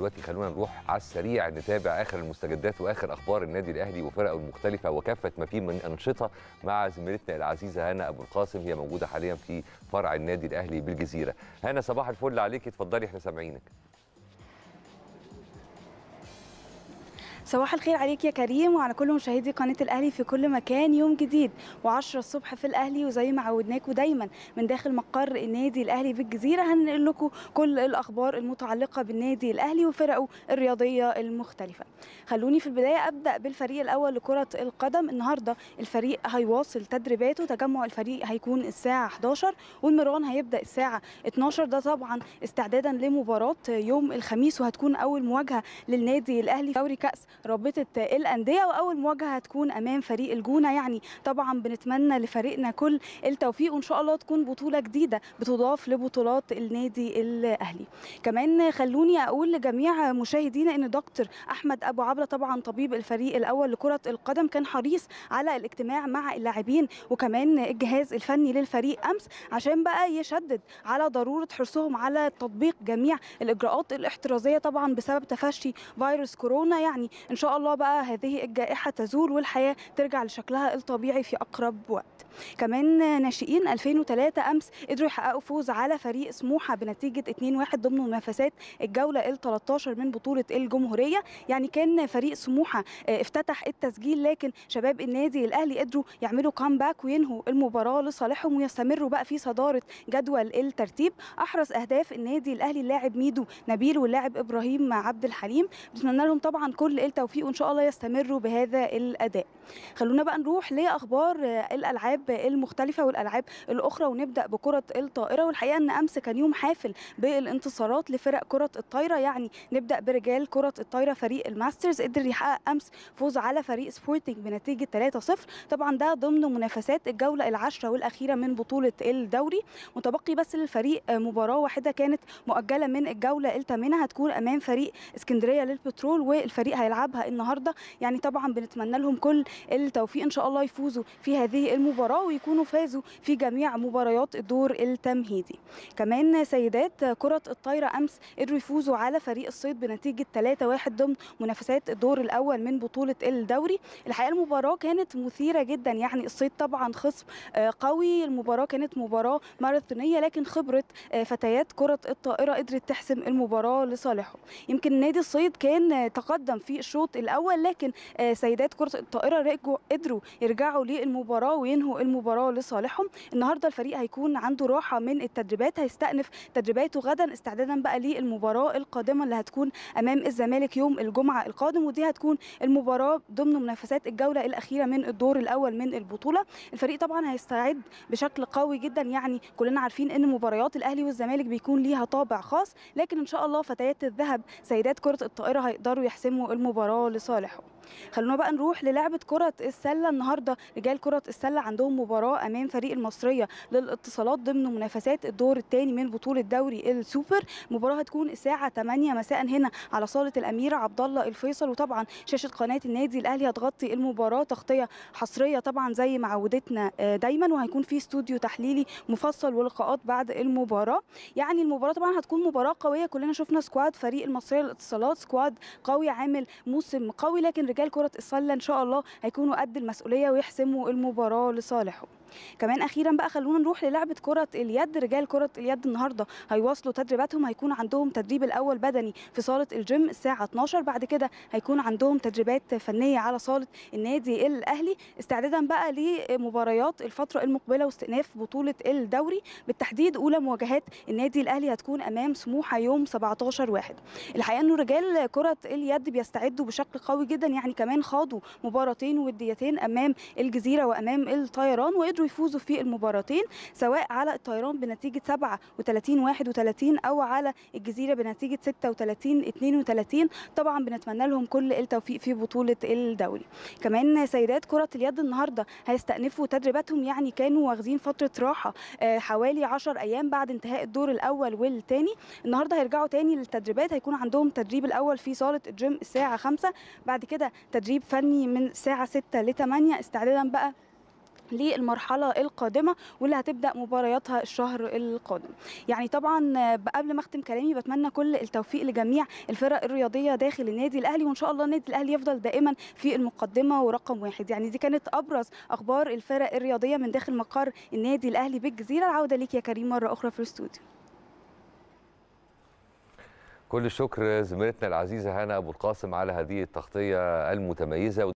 دلوقتي خلونا نروح على السريع نتابع اخر المستجدات واخر اخبار النادي الاهلي وفرقه المختلفه وكافه ما فيه من انشطه مع زميلتنا العزيزه هنا ابو القاسم هي موجوده حاليا في فرع النادي الاهلي بالجزيره هنا صباح الفل عليك اتفضلي احنا سامعينك صباح الخير عليك يا كريم وعلى كل مشاهدي قناه الاهلي في كل مكان يوم جديد و10 الصبح في الاهلي وزي ما عودناكم دايما من داخل مقر النادي الاهلي بالجزيره هننقل لكم كل الاخبار المتعلقه بالنادي الاهلي وفرقه الرياضيه المختلفه خلوني في البدايه ابدا بالفريق الاول لكره القدم النهارده الفريق هيواصل تدريباته تجمع الفريق هيكون الساعه 11 والمران هيبدا الساعه 12 ده طبعا استعدادا لمباراه يوم الخميس وهتكون اول مواجهه للنادي الاهلي دوري كاس رابطه الانديه واول مواجهه هتكون امام فريق الجونه يعني طبعا بنتمنى لفريقنا كل التوفيق وان شاء الله تكون بطوله جديده بتضاف لبطولات النادي الاهلي كمان خلوني اقول لجميع مشاهدينا ان دكتور احمد ابو عبله طبعا طبيب الفريق الاول لكره القدم كان حريص على الاجتماع مع اللاعبين وكمان الجهاز الفني للفريق امس عشان بقى يشدد على ضروره حرصهم على تطبيق جميع الاجراءات الاحترازيه طبعا بسبب تفشي فيروس كورونا يعني ان شاء الله بقى هذه الجائحه تزول والحياه ترجع لشكلها الطبيعي في اقرب وقت كمان ناشئين 2003 امس قدروا يحققوا فوز على فريق سموحه بنتيجه 2-1 ضمن منافسات الجوله ال 13 من بطوله الجمهوريه يعني كان فريق سموحه افتتح التسجيل لكن شباب النادي الاهلي قدروا يعملوا كامباك وينهوا المباراه لصالحهم ويستمروا بقى في صداره جدول الترتيب احرز اهداف النادي الاهلي اللاعب ميدو نبيل واللاعب ابراهيم عبد الحليم بنتمنى لهم طبعا كل التوفيق وان شاء الله يستمروا بهذا الاداء خلونا بقى نروح لاخبار الالعاب المختلفه والالعاب الاخرى ونبدا بكره الطائره والحقيقه ان امس كان يوم حافل بالانتصارات لفرق كره الطايره يعني نبدا برجال كره الطايره فريق الماسترز قدر يحقق امس فوز على فريق سبورتنج بنتيجه 3-0 طبعا ده ضمن منافسات الجوله العاشره والاخيره من بطوله الدوري متبقي بس للفريق مباراه واحده كانت مؤجله من الجوله الثامنه هتكون امام فريق اسكندريه للبترول والفريق هيلعبها النهارده يعني طبعا بنتمنى لهم كل التوفيق ان شاء الله يفوزوا في هذه المباراه ويكونوا فازوا في جميع مباريات الدور التمهيدي كمان سيدات كره الطايره امس قدروا يفوزوا على فريق الصيد بنتيجه 3-1 ضمن منافسات الدور الاول من بطوله الدوري الحقيقه المباراه كانت مثيره جدا يعني الصيد طبعا خصم قوي المباراه كانت مباراه ماراثونيه لكن خبره فتيات كره الطائره قدرت تحسم المباراه لصالحهم يمكن نادي الصيد كان تقدم في الشوط الاول لكن سيدات كره الطائره قدروا يرجعوا للمباراه وينهوا المباراه لصالحهم النهارده الفريق هيكون عنده راحه من التدريبات هيستأنف تدريباته غدا استعدادا بقى للمباراه القادمه اللي هتكون امام الزمالك يوم الجمعه القادم ودي هتكون المباراه ضمن منافسات الجوله الاخيره من الدور الاول من البطوله الفريق طبعا هيستعد بشكل قوي جدا يعني كلنا عارفين ان مباريات الاهلي والزمالك بيكون ليها طابع خاص لكن ان شاء الله فتيات الذهب سيدات كره الطائره هيقدروا يحسموا المباراه لصالحهم خلونا بقى نروح للعبه كره السله النهارده رجال كره السله عندهم مباراه امام فريق المصريه للاتصالات ضمن منافسات الدور الثاني من بطوله دوري السوبر مباراه هتكون الساعه 8 مساء هنا على صاله الامير عبد الله الفيصل وطبعا شاشه قناه النادي الاهلي هتغطي المباراه تغطيه حصريه طبعا زي ما عودتنا دايما وهيكون في استوديو تحليلي مفصل ولقاءات بعد المباراه يعني المباراه طبعا هتكون مباراه قويه كلنا شفنا سكواد فريق المصريه للاتصالات سكواد قوي عامل موسم قوي لكن رجال كره السله ان شاء الله هيكونوا قد المسؤوليه ويحسموا المباراه لصالحهم كمان اخيرا بقى خلونا نروح للعبه كره اليد رجال كره اليد النهارده هيواصلوا تدريباتهم هيكون عندهم تدريب الاول بدني في صاله الجيم الساعه 12 بعد كده هيكون عندهم تدريبات فنيه على صاله النادي الاهلي استعدادا بقى لمباريات الفتره المقبله واستئناف بطوله الدوري بالتحديد اولى مواجهات النادي الاهلي هتكون امام سموحه يوم 17 واحد الحقيقه انه رجال كره اليد بيستعدوا بشكل قوي جدا يعني كمان خاضوا مباراتين وديتين امام الجزيره وامام الطيران وقدروا يفوزوا في المباراتين سواء على الطيران بنتيجه 37 31 او على الجزيره بنتيجه 36 32 طبعا بنتمنى لهم كل التوفيق في بطوله الدوري كمان سيدات كره اليد النهارده هيستأنفوا تدريباتهم يعني كانوا واخدين فتره راحه حوالي 10 ايام بعد انتهاء الدور الاول والثاني النهارده هيرجعوا تاني للتدريبات هيكون عندهم تدريب الاول في صاله الجيم الساعه 5 بعد كده تدريب فني من الساعه 6 ل 8 استعدادا بقى للمرحله القادمه واللي هتبدا مبارياتها الشهر القادم يعني طبعا قبل ما اختم كلامي بتمنى كل التوفيق لجميع الفرق الرياضيه داخل النادي الاهلي وان شاء الله النادي الاهلي يفضل دائما في المقدمه ورقم واحد يعني دي كانت ابرز اخبار الفرق الرياضيه من داخل مقر النادي الاهلي بالجزيره العوده ليك يا كريم مره اخرى في الاستوديو كل الشكر زميلتنا العزيزه هنا ابو القاسم على هذه التغطيه المتميزه